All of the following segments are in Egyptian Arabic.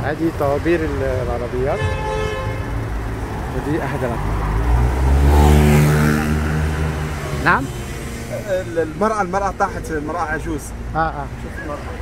هذه طوابير ال- العربيات ودي احد الأطباق. نعم المرأة المرأة تحت المرأة عجوز اه اه شوف المرأة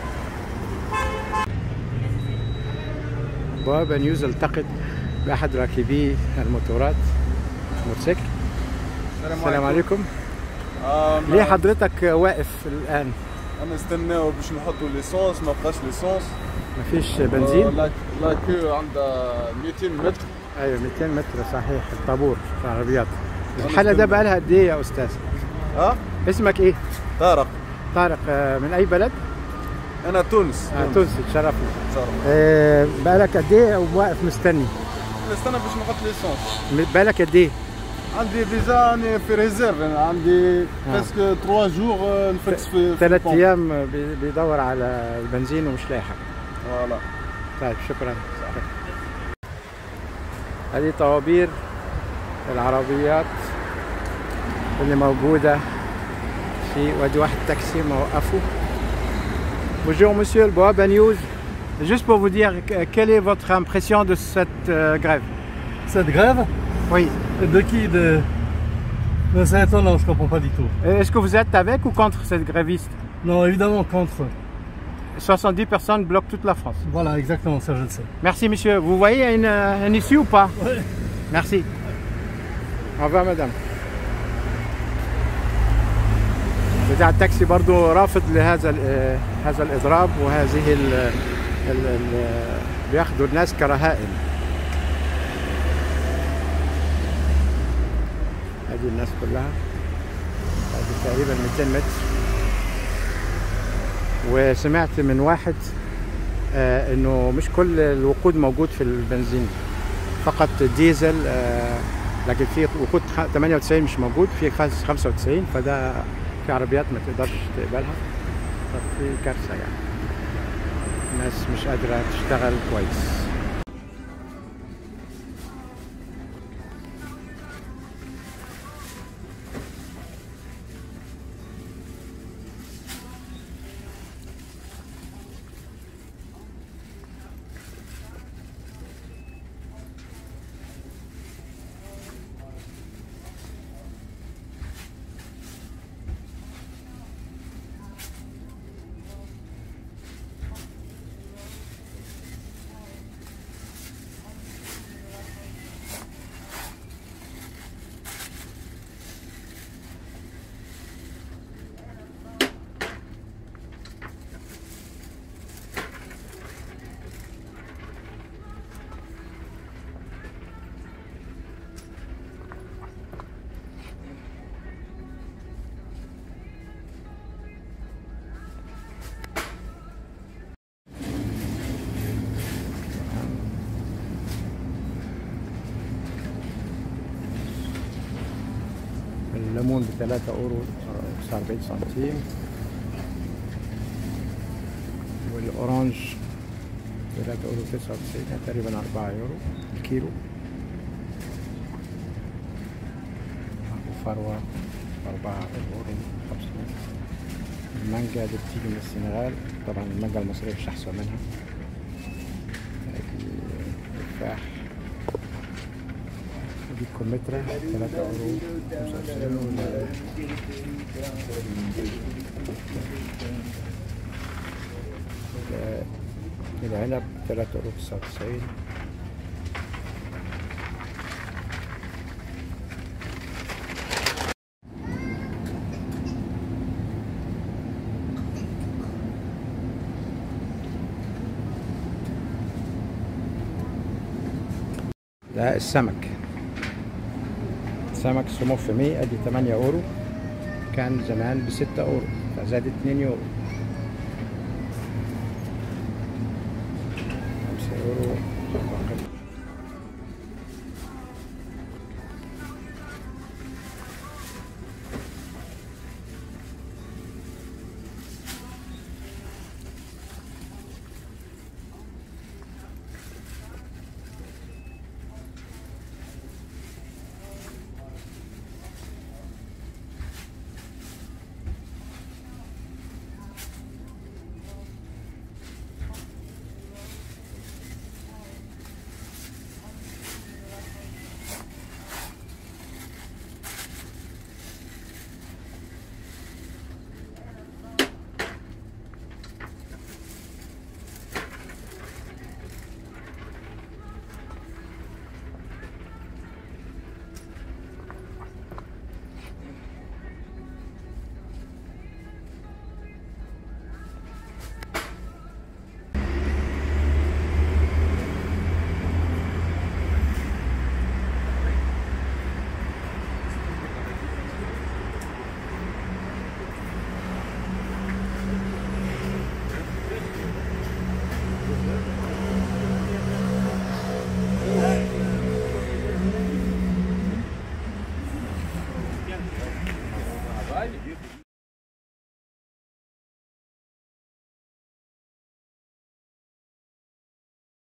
بوابة نيوز التقط بأحد راكبي الموتورات موتوسيكل السلام عليكم آه ليه حضرتك واقف الآن نستناو باش نحطوا ليسونس ما بقاش ليسونس مفيش بنزين لا لا كيو عندها 200 متر ايوه 200 متر صحيح الطابور في العربيات الحالة ده بقى لها قد ايه يا استاذ ها اسمك ايه طارق طارق آه، من اي بلد انا تونس آه تونسي تشرفنا صراحة. آه بقالك قد ايه واقف مستني نستنى باش نحط ليسونس بقالك قد ايه عندي ديجا أنا في ريزيرف أنا عندي بريسك 3 جور نفكس في في ثلاث البومب. ايام بي- بيدور على البنزين ومش لاقي حاجه فوالا طيب شكرا هذه طوابير العربيات اللي موجودة في وادي واحد تاكسي موقفه Bonjour monsieur le Boaba News. Juste pour vous dire, que- quelle est votre impression de cette euh, grève Cette grève Oui. De qui de... Ben, C'est étonnant, je comprends pas du tout. Et Est-ce que vous êtes avec ou contre cette gréviste Non, évidemment contre. 70 personnes bloquent toute la France. Voilà, exactement, ça je le sais. Merci monsieur. Vous voyez une, une issue ou pas Oui. Merci. Au revoir madame. بتاع التاكسي برضو رافض لهذا ال- هذا الاضراب وهذه ال ال ال بياخدوا الناس كرهائن هذه الناس كلها هذه تقريبا 200 متر وسمعت من واحد آه انه مش كل الوقود موجود في البنزين فقط ديزل آه لكن في وقود خ- 98 مش موجود في خمس- 95 فده في عربيات ما تقدرش تقبلها ففي كارثه يعني الناس مش قادره تشتغل كويس الليمون ب 3 اورو 49 سنتيم والاورانج 3 اورو 99 يعني تقريبا 4 يورو الكيلو الفروة 4 اورو 50 المانجا دي بتيجي من السنغال طبعا المانجا المصرية مش أحسن منها هذه تفاح دي كمثرى 3 اورو 95 وال- العنب 3 اورو 99 ده السمك سمك سمو في 100 ادي 8 اورو كان زمان ب 6 اورو فزاد 2 يورو 5 يورو